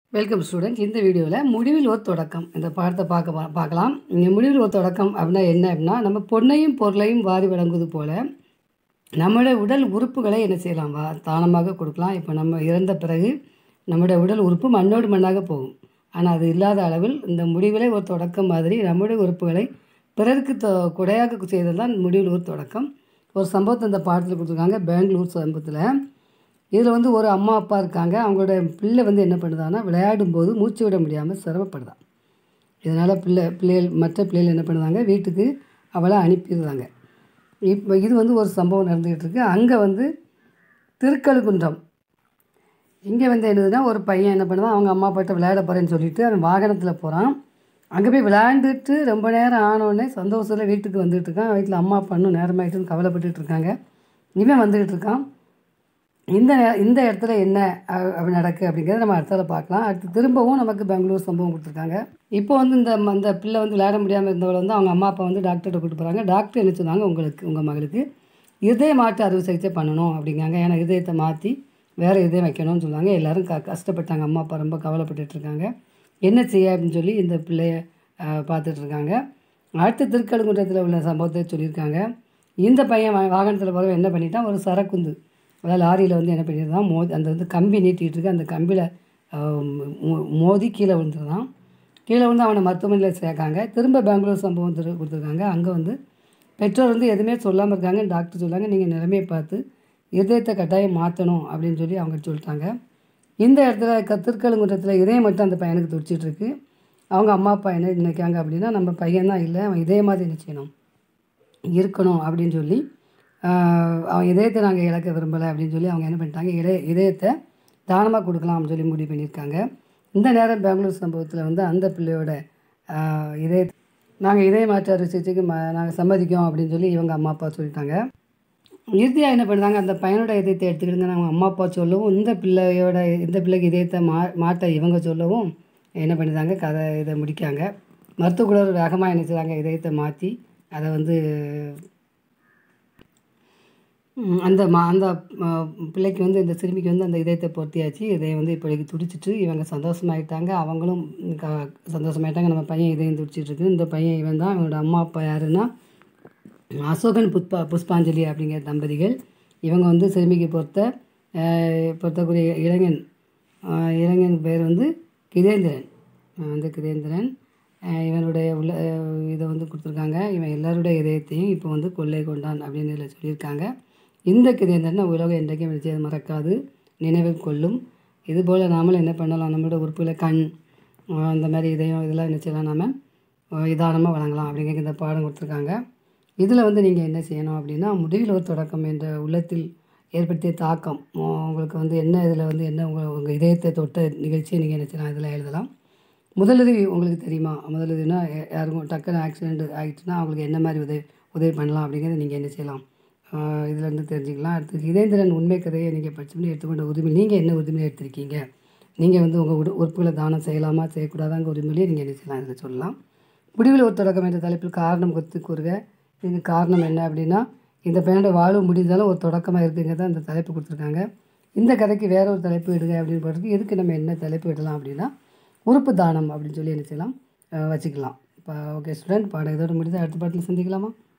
welcome students இந்த வீடியோவில் முடிவில் ஒரு தொடக்கம் இந்த பாடத்தை பார்க்க பா- பார்க்கலாம் இங்கே முடிவில் ஒரு தொடக்கம் அப்படின்னா என்ன அப்படின்னா நம்ம பொன்னையும் பொருளையும் வாரி வழங்குவது போல் நம்முடைய உடல் உறுப்புகளை என்ன செய்யலாம் வா தானமாக கொடுக்கலாம் இப்போ நம்ம இறந்த பிறகு நம்முடைய உடல் உறுப்பு மண்ணோடு மண்ணாக போகும் ஆனால் அது இல்லாத அளவில் இந்த முடிவிலே ஒரு தொடக்கம் மாதிரி நம்முடைய உறுப்புகளை பிறருக்கு தொ கொடையாக செய்தது தான் முடிவில் ஒரு தொடக்கம் ஒரு சம்பவத்தை இந்த பாடத்தில் கொடுத்துருக்காங்க பெங்களூர் சம்பவத்தில் இதில் வந்து ஒரு அம்மா அப்பா இருக்காங்க அவங்களோட பிள்ளை வந்து என்ன பண்ணுதான்னா விளையாடும்போது மூச்சு விட முடியாமல் சிரமப்படுதான் இதனால் பிள்ளை பிள்ளைகள் மற்ற பிள்ளைகள் என்ன பண்ணுதாங்க வீட்டுக்கு அவளை அனுப்பிடுறாங்க இப்போ இது வந்து ஒரு சம்பவம் நடந்துக்கிட்டு இருக்கு அங்கே வந்து திருக்கழுகுன்றம் இங்கே வந்து என்னதுன்னா ஒரு பையன் என்ன பண்ணுவான் அவங்க அம்மா அப்பாட்ட விளையாட போகிறேன்னு சொல்லிட்டு அவன் வாகனத்தில் போகிறான் அங்கே போய் விளையாண்டுட்டு ரொம்ப நேரம் ஆனோடனே சந்தோஷத்தில் வீட்டுக்கு வந்துட்டு இருக்கான் வீட்டில் அம்மா அப்பா இன்னும் நேரமாயிட்டுன்னு கவலைப்பட்டுட்டு இருக்காங்க இவன் வந்துக்கிட்டு இருக்கான் இந்த நே- இந்த இடத்துல என்ன அ- அப்படி நடக்கு அப்படிங்கிறத நம்ம அடுத்ததில் பார்க்கலாம் அடுத்து திரும்பவும் நமக்கு பெங்களூர் சம்பவம் கொடுத்துருக்காங்க இப்போ வந்து இந்த ம- இந்த பிள்ளை வந்து விளையாட முடியாமல் இருந்தவளை வந்து அவங்க அம்மா அப்பா வந்து டாக்டர்கிட்ட கூட்டு போகிறாங்க டாக்டர் என்ன சொன்னாங்க உங்களுக்கு உங்கள் மகளுக்கு இதய மாற்று அறுவை சிகிச்சை பண்ணணும் அப்படிங்காங்க ஏன்னா இதயத்தை மாற்றி வேறு இதயம் வைக்கணும்னு சொன்னாங்க எல்லாரும் க கஷ்டப்பட்டாங்க அம்மா அப்பா ரொம்ப கவலைப்பட்டுட்டு இருக்காங்க என்ன செய்ய அப்படின்னு சொல்லி இந்த பிள்ளைய அஹ், பார்த்துட்டு இருக்காங்க அடுத்த திருக்கழுங்குன்றத்தில் உள்ள சம்பவத்தை சொல்லியிருக்காங்க இந்த பையன் வா- வாகனத்தில் போகிறவன் என்ன பண்ணிட்டான் ஒரு சரக்குந்து அதாவது லாரியில் வந்து என்ன பண்ணியிருந்தான் மோதி அந்த வந்து கம்பி நீட்டிகிட்டு இருக்கு அந்த கம்பியில் மோதி கீழே விழுந்துருந்தான் கீழே வந்து அவனை மருத்துவமனையில் சேர்க்காங்க திரும்ப பெங்களூர் சம்பவம் திரு கொடுத்துருக்காங்க அங்கே வந்து பெற்றோர் வந்து எதுவுமே சொல்லாமல் இருக்காங்க டாக்டர் சொல்லாங்க நீங்கள் நிலைமையை பார்த்து இதயத்தை கட்டாயம் மாற்றணும் அப்படின்னு சொல்லி அவங்க சொல்லிட்டாங்க இந்த இடத்துல க திருக்கழுங்குன்றத்தில் இதயம் மட்டும் அந்த பையனுக்கு துடிச்சிட்டு இருக்கு அவங்க அம்மா அப்பா என்ன நினைக்காங்க அப்படின்னா நம்ம பையன் தான் இல்லை அவன் இதே மாதிரி என்ன செய்யணும் இருக்கணும் அப்படின்னு சொல்லி ஆஹ், அவன் இதயத்தை நாங்கள் இழக்க விரும்பலை அப்படின்னு சொல்லி அவங்க என்ன பண்ணிட்டாங்க இதய இதயத்தை தானமாக கொடுக்கலாம் அப்படின்னு சொல்லி முடிவு பண்ணியிருக்காங்க இந்த நேரம் பெங்களூர் சம்பவத்தில் வந்து அந்த பிள்ளையோட ஆஹ், இதய நாங்கள் இதய மாற்று அறுவை சிகிச்சைக்கு ம நாங்கள் சம்மதிக்கோம் அப்படின்னு சொல்லி இவங்க அம்மா அப்பா சொல்லிட்டாங்க இறுதியாக என்ன பண்ணுறாங்க அந்த பையனோட இதயத்தை எடுத்துக்கிட்டு அவங்க அம்மா அப்பா சொல்லவும் இந்த பிள்ளையோட இந்த பிள்ளைக்கு இதயத்தை மா மாட்ட இவங்க சொல்லவும் என்ன பண்ணிட்டாங்க கதை இதை முடிக்காங்க மருத்துவக்குழு வேகமாக என்ன செய்றாங்க இதயத்தை மாற்றி அதை வந்து ம், அந்த மா அந்த ஆ, பிள்ளைக்கு வந்து இந்த சிறுமிக்கு வந்து அந்த இதயத்தை பொருத்தியாச்சு இதயம் வந்து இப்போதைக்கு துடிச்சிட்டு இவங்க சந்தோஷமாயிட்டாங்க அவங்களும் க சந்தோஷமாயிட்டாங்க நம்ம பையன் இதயம் துடிச்சிட்டு இருக்கு இந்த பையன் இவன் தான் இவனோட அம்மா அப்பா யாருன்னா அசோகன் புஷ்பா புஷ்பாஞ்சலி அப்படிங்கிற தம்பதிகள் இவங்க வந்து சிறுமிக்கு பொறுத்த அஹ், பொருத்தக்கூடிய இளைஞன் அஹ், இளைஞன் பேர் வந்து கிதேந்திரன் அஹ், வந்து கிதேந்திரன் அஹ், இவனுடைய உள்ள அஹ், இதை வந்து கொடுத்துருக்காங்க இவன் எல்லாருடைய இதயத்தையும் இப்போ வந்து கொள்ளை கொண்டான் அப்படின்னு இதில் சொல்லியிருக்காங்க இந்த கிதேந்திரன் உலகம் என்றைக்கும் நிச்சயம் மறக்காது நினைவில் கொள்ளும் இதுபோல் நாமளும் என்ன பண்ணலாம் நம்மளோட உறுப்புகளை கண் அஹ், இந்த மாதிரி இதயம் இதெல்லாம் என்ன செய்யலாம் நாம இதானமாக வழங்கலாம் அப்படிங்கிற இந்த பாடம் கொடுத்துருக்காங்க இதில் வந்து நீங்கள் என்ன செய்யணும் அப்படின்னா முடிவில் ஒரு தொடக்கம் என்ற உள்ளத்தில் ஏற்படுத்திய தாக்கம் உ- உங்களுக்கு வந்து என்ன இதில் வந்து என்ன உங்கள் உங்கள் இதயத்தை தொட்ட நிகழ்ச்சியை நீங்கள் என்ன செய்யலாம் இதில் எழுதலாம் முதலுதவி உங்களுக்கு தெரியுமா முதலுதவினா யா- யாருக்கும் டக்குன்னு ஆக்சிடெண்ட் ஆகிடுச்சுன்னா அவங்களுக்கு என்ன மாதிரி உதவி உதவி பண்ணலாம் அப்படிங்கிறத நீங்கள் என்ன செய்யலாம் இதில் இருந்து தெரிஞ்சுக்கலாம் அடுத்து இதேந்திரன் உண்மை கதையை நீங்கள் படிச்சுட்டு எடுத்துக்கொண்ட உரிமை நீங்கள் என்ன உரிமையை எடுத்திருக்கீங்க நீங்கள் வந்து உங்கள் உடு உறுப்புகளை தானம் செய்யலாமா செய்யக்கூடாதாங்க உரிமையிலேயே நீங்கள் என்ன செய்யலாம் இதில் சொல்லலாம் முடிவில் ஒரு தொடக்கம் என்ற தலைப்பில் காரணம் குறித்து கூறுக இதுக்கு காரணம் என்ன அப்படின்னா இந்த பையனோட வாழ்வு முடிந்தாலும் ஒரு தொடக்கமாக இருக்குங்கிறத அந்த தலைப்பு கொடுத்துருக்காங்க இந்த கதைக்கு வேற ஒரு தலைப்பு இடுங்க அப்படின்னு போடுறதுக்கு எதுக்கு நம்ம என்ன தலைப்பு இடலாம் அப்படின்னா உறுப்பு தானம் அப்படின்னு சொல்லி என்ன செய்யலாம் அஹ் வச்சுக்கலாம் இப்போ ஓகே ஸ்டூடெண்ட் பாடம் இதோட முடிந்து அடுத்த பாடத்தில் சந்திக்கலாமா